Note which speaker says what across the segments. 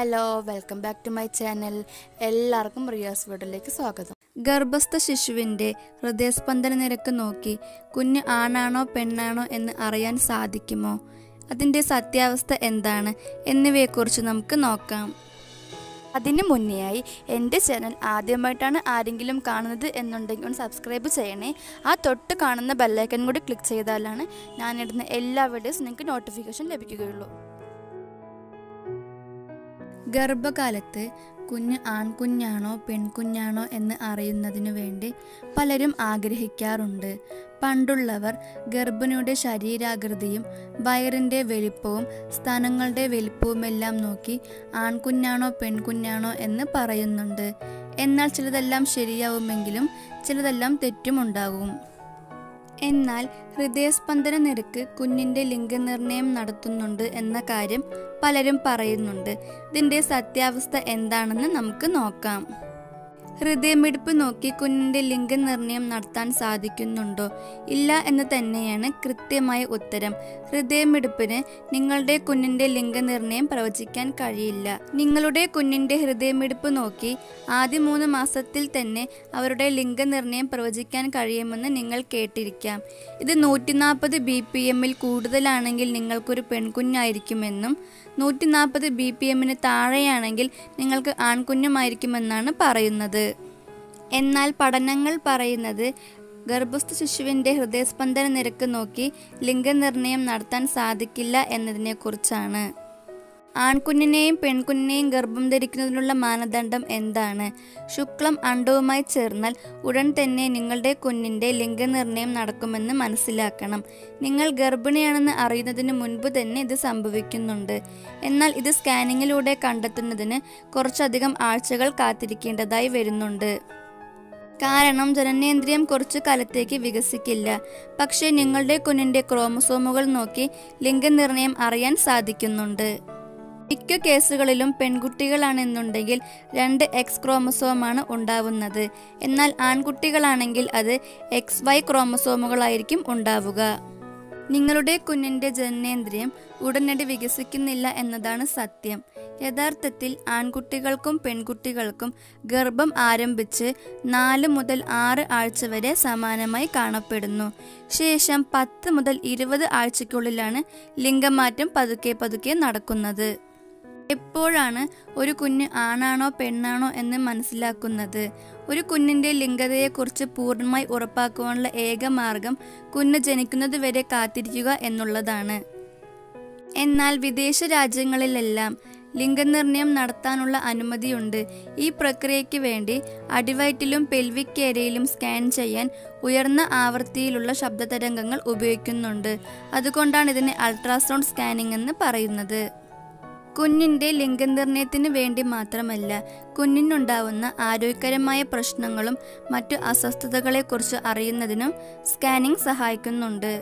Speaker 1: hello welcome back to my channel എല്ലാവർക്കും റിയാസ് വീഡിയോയിലേക്ക് സ്വാഗതം
Speaker 2: ഗർഭസ്ഥ ശിശുവിൻ്റെ ഹൃദയസ്പന്ദന നിരക്ക് നോക്കി കുഞ്ഞ് ആണാണോ പെണ്ണാണോ എന്ന് അറിയാൻ സാധിക്കുമോ അതിൻ്റെ സത്യാവസ്ഥ എന്താണ് എന്നിവയെക്കുറിച്ച് നമുക്ക് നോക്കാം
Speaker 1: അതിന് മുന്നെയായി എൻ്റെ ചാനൽ ആദ്യമായിട്ടാണ് ആരെങ്കിലും കാണുന്നത് എന്നുണ്ടെങ്കിൽ ഒന്ന് സബ്സ്ക്രൈബ് ചെയ്യണേ ആ തൊട്ട് കാണുന്ന ബെല്ലൈക്കൻ കൂടി ക്ലിക്ക് ചെയ്താലാണ് ഞാനിടുന്ന എല്ലാ വീഡിയോസും നിങ്ങൾക്ക് നോട്ടിഫിക്കേഷൻ ലഭിക്കുകയുള്ളൂ
Speaker 2: ഗർഭകാലത്ത് കുഞ്ഞ് ആൺകുഞ്ഞാണോ പെൺകുഞ്ഞാണോ എന്ന് അറിയുന്നതിനു വേണ്ടി പലരും ആഗ്രഹിക്കാറുണ്ട് പണ്ടുള്ളവർ ഗർഭിണിയുടെ ശരീരാകൃതിയും വയറിൻ്റെ വലിപ്പവും സ്തനങ്ങളുടെ വലിപ്പവുമെല്ലാം നോക്കി ആൺകുഞ്ഞാണോ പെൺകുഞ്ഞാണോ എന്ന് പറയുന്നുണ്ട് എന്നാൽ ചിലതെല്ലാം ശരിയാവുമെങ്കിലും ചിലതെല്ലാം തെറ്റുമുണ്ടാകും എന്നാൽ ഹൃദയസ്പന്ദന നിരക്ക് കുഞ്ഞിന്റെ ലിംഗനിർണയം നടത്തുന്നുണ്ട് എന്ന കാര്യം പലരും പറയുന്നുണ്ട് ഇതിന്റെ സത്യാവസ്ഥ എന്താണെന്ന് നമുക്ക് നോക്കാം ഹൃദയമിടിപ്പ് നോക്കി കുഞ്ഞിന്റെ ലിംഗനിർണയം നടത്താൻ സാധിക്കുന്നുണ്ടോ ഇല്ല എന്ന് തന്നെയാണ് കൃത്യമായ ഉത്തരം ഹൃദയമിടിപ്പിന് നിങ്ങളുടെ കുഞ്ഞിന്റെ ലിംഗനിർണയം പ്രവചിക്കാൻ കഴിയില്ല നിങ്ങളുടെ കുഞ്ഞിന്റെ ഹൃദയമിടിപ്പ് നോക്കി ആദ്യ മൂന്ന് മാസത്തിൽ തന്നെ അവരുടെ ലിംഗനിർണയം പ്രവചിക്കാൻ കഴിയുമെന്ന് നിങ്ങൾ കേട്ടിരിക്കാം ഇത് നൂറ്റി നാൽപ്പത് ബി പി എമ്മിൽ കൂടുതലാണെങ്കിൽ നിങ്ങൾക്കൊരു പെൺകുഞ്ഞായിരിക്കുമെന്നും നൂറ്റി നാൽപ്പത് ബി പി എമ്മിന് താഴെയാണെങ്കിൽ നിങ്ങൾക്ക് ആൺകുഞ്ഞുമായിരിക്കുമെന്നാണ് പറയുന്നത് എന്നാൽ പഠനങ്ങൾ പറയുന്നത് ഗർഭസ്ഥ ശിശുവിൻ്റെ ഹൃദയസ്പന്ദന നിരക്ക് നോക്കി ലിംഗനിർണയം നടത്താൻ സാധിക്കില്ല എന്നതിനെക്കുറിച്ചാണ് ആൺകുഞ്ഞിനെയും പെൺകുഞ്ഞിനെയും ഗർഭം ധരിക്കുന്നതിനുള്ള മാനദണ്ഡം എന്താണ് ശുക്ലം അണ്ടവുമായി ചേർന്നാൽ ഉടൻ തന്നെ നിങ്ങളുടെ കുഞ്ഞിൻ്റെ ലിംഗനിർണയം നടക്കുമെന്ന് മനസ്സിലാക്കണം നിങ്ങൾ ഗർഭിണിയാണെന്ന് അറിയുന്നതിന് മുൻപ് തന്നെ ഇത് സംഭവിക്കുന്നുണ്ട് എന്നാൽ ഇത് സ്കാനിങ്ങിലൂടെ കണ്ടെത്തുന്നതിന് കുറച്ചധികം ആഴ്ചകൾ കാത്തിരിക്കേണ്ടതായി വരുന്നുണ്ട് കാരണം ജനനേന്ദ്രിയം കുറച്ചു കാലത്തേക്ക് വികസിക്കില്ല പക്ഷേ നിങ്ങളുടെ കുഞ്ഞിന്റെ ക്രോമസോമുകൾ നോക്കി ലിംഗനിർണയം അറിയാൻ സാധിക്കുന്നുണ്ട് മിക്ക കേസുകളിലും പെൺകുട്ടികളാണെന്നുണ്ടെങ്കിൽ രണ്ട് എക്സ് ക്രോമസോമാണ് ഉണ്ടാവുന്നത് എന്നാൽ ആൺകുട്ടികളാണെങ്കിൽ അത് എക്സ് വൈ ക്രോമസോമുകളായിരിക്കും ഉണ്ടാവുക നിങ്ങളുടെ കുഞ്ഞിന്റെ ജനനേന്ദ്രിയം ഉടനടി വികസിക്കുന്നില്ല എന്നതാണ് സത്യം യഥാർത്ഥത്തിൽ ആൺകുട്ടികൾക്കും പെൺകുട്ടികൾക്കും ഗർഭം ആരംഭിച്ച് നാല് മുതൽ ആറ് ആഴ്ച വരെ സമാനമായി കാണപ്പെടുന്നു ശേഷം പത്ത് മുതൽ ഇരുപത് ആഴ്ചയ്ക്കുള്ളിലാണ് ലിംഗമാറ്റം പതുക്കെ പതുക്കെ നടക്കുന്നത് എപ്പോഴാണ് ഒരു കുഞ്ഞ് ആണാണോ പെണ്ണാണോ എന്ന് മനസ്സിലാക്കുന്നത് ഒരു കുഞ്ഞിന്റെ ലിംഗതയെക്കുറിച്ച് പൂർണ്ണമായി ഉറപ്പാക്കുവാനുള്ള ഏക മാർഗം കുഞ്ഞ് ജനിക്കുന്നത് വരെ കാത്തിരിക്കുക എന്നുള്ളതാണ് എന്നാൽ വിദേശ രാജ്യങ്ങളിലെല്ലാം ലിംഗനിർണയം നടത്താനുള്ള അനുമതിയുണ്ട് ഈ പ്രക്രിയയ്ക്ക് വേണ്ടി അടിവയറ്റിലും പെൽവിക് ഏരിയയിലും സ്കാൻ ചെയ്യാൻ ഉയർന്ന ആവൃത്തിയിലുള്ള ശബ്ദതരംഗങ്ങൾ ഉപയോഗിക്കുന്നുണ്ട് അതുകൊണ്ടാണ് ഇതിനെ അൾട്രാസൗണ്ട് സ്കാനിംഗ് എന്ന് പറയുന്നത് കുഞ്ഞിന്റെ ലിംഗനിർണയത്തിന് വേണ്ടി മാത്രമല്ല കുഞ്ഞിനുണ്ടാവുന്ന ആരോഗ്യകരമായ പ്രശ്നങ്ങളും മറ്റു അസ്വസ്ഥതകളെക്കുറിച്ച് അറിയുന്നതിനും സ്കാനിംഗ് സഹായിക്കുന്നുണ്ട്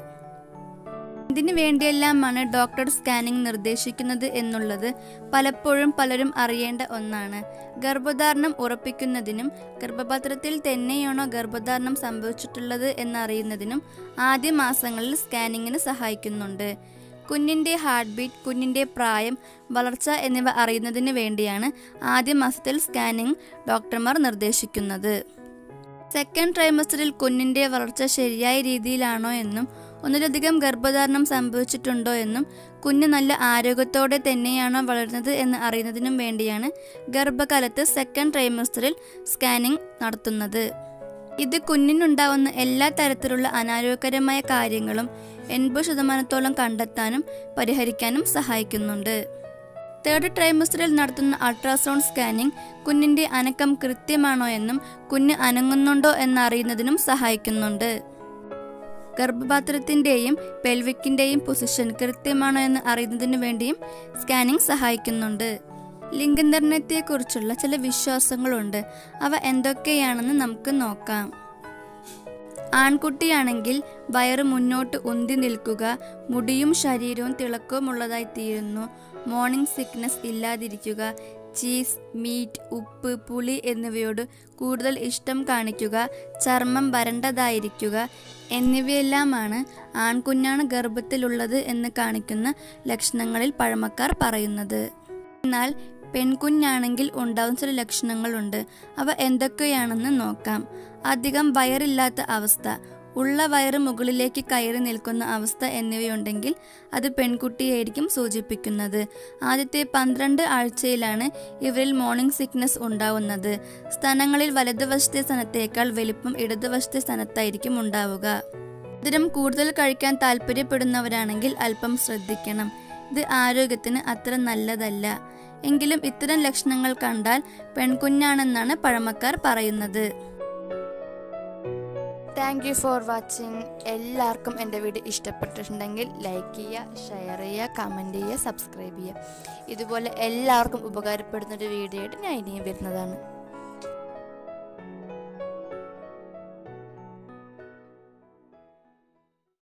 Speaker 2: ഇതിനു വേണ്ടിയെല്ലാമാണ് ഡോക്ടർ സ്കാനിംഗ് നിർദ്ദേശിക്കുന്നത് എന്നുള്ളത് പലപ്പോഴും പലരും അറിയേണ്ട ഒന്നാണ് ഗർഭധാരണം ഉറപ്പിക്കുന്നതിനും ഗർഭപാത്രത്തിൽ തന്നെയാണോ ഗർഭധാരണം സംഭവിച്ചിട്ടുള്ളത് എന്നറിയുന്നതിനും ആദ്യ മാസങ്ങളിൽ സ്കാനിങ്ങിന് സഹായിക്കുന്നുണ്ട് കുഞ്ഞിന്റെ ഹാർട്ട് ബീറ്റ് കുഞ്ഞിന്റെ പ്രായം വളർച്ച എന്നിവ അറിയുന്നതിന് വേണ്ടിയാണ് ആദ്യ മാസത്തിൽ സ്കാനിംഗ് ഡോക്ടർമാർ നിർദ്ദേശിക്കുന്നത് സെക്കൻഡ് ട്രൈമസ്റ്ററിൽ കുഞ്ഞിന്റെ വളർച്ച ശരിയായ രീതിയിലാണോ എന്നും ഒന്നിലധികം ഗർഭധാരണം സംഭവിച്ചിട്ടുണ്ടോ എന്നും കുഞ്ഞ് നല്ല ആരോഗ്യത്തോടെ തന്നെയാണോ വളരുന്നത് എന്ന് അറിയുന്നതിനും വേണ്ടിയാണ് ഗർഭകാലത്ത് സെക്കൻഡ് ട്രൈമസ്റ്ററിൽ സ്കാനിംഗ് നടത്തുന്നത് ഇത് കുഞ്ഞിനുണ്ടാവുന്ന എല്ലാ തരത്തിലുള്ള അനാരോഗ്യകരമായ കാര്യങ്ങളും എൺപത് ശതമാനത്തോളം കണ്ടെത്താനും പരിഹരിക്കാനും സഹായിക്കുന്നുണ്ട് തേർഡ് ട്രൈമസ്റ്ററിൽ നടത്തുന്ന അൾട്രാസൗണ്ട് സ്കാനിംഗ് കുഞ്ഞിന്റെ അനക്കം കൃത്യമാണോ എന്നും കുഞ്ഞ് അനങ്ങുന്നുണ്ടോ എന്നറിയുന്നതിനും സഹായിക്കുന്നുണ്ട് ഗർഭപാത്രത്തിന്റെയും പെൽവിക്കിന്റെയും പൊസിഷൻ കൃത്യമാണോ എന്ന് അറിയുന്നതിനു വേണ്ടിയും സ്കാനിംഗ് സഹായിക്കുന്നുണ്ട് ലിംഗനിർണയത്തെക്കുറിച്ചുള്ള ചില വിശ്വാസങ്ങളുണ്ട് അവ എന്തൊക്കെയാണെന്ന് നമുക്ക് നോക്കാം ആൺകുട്ടിയാണെങ്കിൽ വയറ് മുന്നോട്ട് ഉന്തി നിൽക്കുക മുടിയും ശരീരവും തിളക്കവും ഉള്ളതായി തീരുന്നു മോർണിംഗ് സിക്നസ് ഇല്ലാതിരിക്കുക ചീസ് മീറ്റ് ഉപ്പ് പുളി എന്നിവയോട് കൂടുതൽ ഇഷ്ടം കാണിക്കുക ചർമ്മം വരണ്ടതായിരിക്കുക എന്നിവയെല്ലാമാണ് ആൺകുഞ്ഞാണ് ഗർഭത്തിലുള്ളത് എന്ന് കാണിക്കുന്ന ലക്ഷണങ്ങളിൽ പഴമക്കാർ പറയുന്നത് എന്നാൽ പെൺകുഞ്ഞാണെങ്കിൽ ഉണ്ടാവുന്ന ചില ലക്ഷണങ്ങളുണ്ട് അവ എന്തൊക്കെയാണെന്ന് നോക്കാം അധികം വയറില്ലാത്ത അവസ്ഥ ഉള്ള വയറ് മുകളിലേക്ക് കയറി നിൽക്കുന്ന അവസ്ഥ എന്നിവയുണ്ടെങ്കിൽ അത് പെൺകുട്ടിയായിരിക്കും സൂചിപ്പിക്കുന്നത് ആദ്യത്തെ പന്ത്രണ്ട് ആഴ്ചയിലാണ് ഇവരിൽ മോർണിംഗ് സിക്നസ് ഉണ്ടാവുന്നത് സ്തനങ്ങളിൽ വലതുവശത്തെ സ്ഥാനത്തേക്കാൾ വലിപ്പം ഇടതുവശത്തെ സ്ഥാനത്തായിരിക്കും ഉണ്ടാവുക മധുരം കൂടുതൽ കഴിക്കാൻ താല്പര്യപ്പെടുന്നവരാണെങ്കിൽ അല്പം ശ്രദ്ധിക്കണം ഇത് ആരോഗ്യത്തിന് അത്ര നല്ലതല്ല എങ്കിലും ഇത്തരം ലക്ഷണങ്ങൾ കണ്ടാൽ പെൺകുഞ്ഞാണെന്നാണ് പഴമക്കാർ പറയുന്നത്
Speaker 1: താങ്ക് യു ഫോർ വാച്ചിങ് എല്ലാവർക്കും എൻ്റെ വീഡിയോ ഇഷ്ടപ്പെട്ടിട്ടുണ്ടെങ്കിൽ ലൈക്ക് ചെയ്യുക ഷെയർ ചെയ്യുക കമൻറ്റ് ചെയ്യുക സബ്സ്ക്രൈബ് ചെയ്യുക ഇതുപോലെ എല്ലാവർക്കും ഉപകാരപ്പെടുന്ന ഒരു വീഡിയോ ആയിട്ട് ഞാൻ ഇനിയും വരുന്നതാണ്